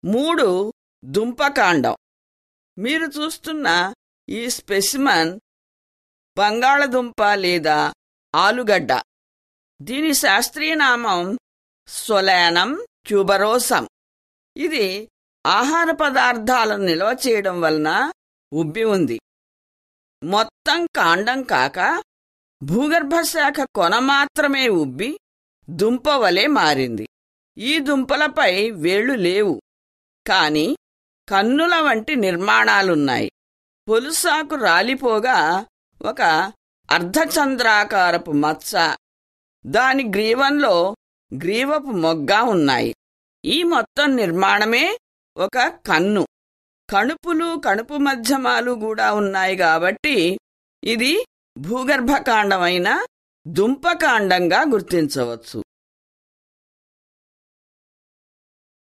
మూడు దుంపకాండం మీరు చూస్తున్న ఈ స్పెసిమన్ బంగాళదుంప లేదా ఆలుగడ్డ దీని శాస్త్రీయ నామం సొలానం ట్యూబరోసం ఇది ఆహార పదార్థాలను నిల్వ చేయడం వలన ఉబ్బి ఉంది మొత్తం కాండం కాక భూగర్భ శాఖ కొన మాత్రమే ఉబ్బి దుంప వలె మారింది ఈ దుంపలపై వేళ్లు లేవు కాని కన్నుల వంటి నిర్మాణాలున్నాయి పొలుసాకు రాలిపోగా ఒక అర్ధచంద్రాకారపు మచ్చ దాని గ్రీవంలో గ్రీవపు మొగ్గ ఉన్నాయి ఈ మొత్తం నిర్మాణమే ఒక కన్ను కణుపులు కణుపు మధ్యమాలు కూడా ఉన్నాయి కాబట్టి ఇది భూగర్భకాండమైన దుంపకాండంగా గుర్తించవచ్చు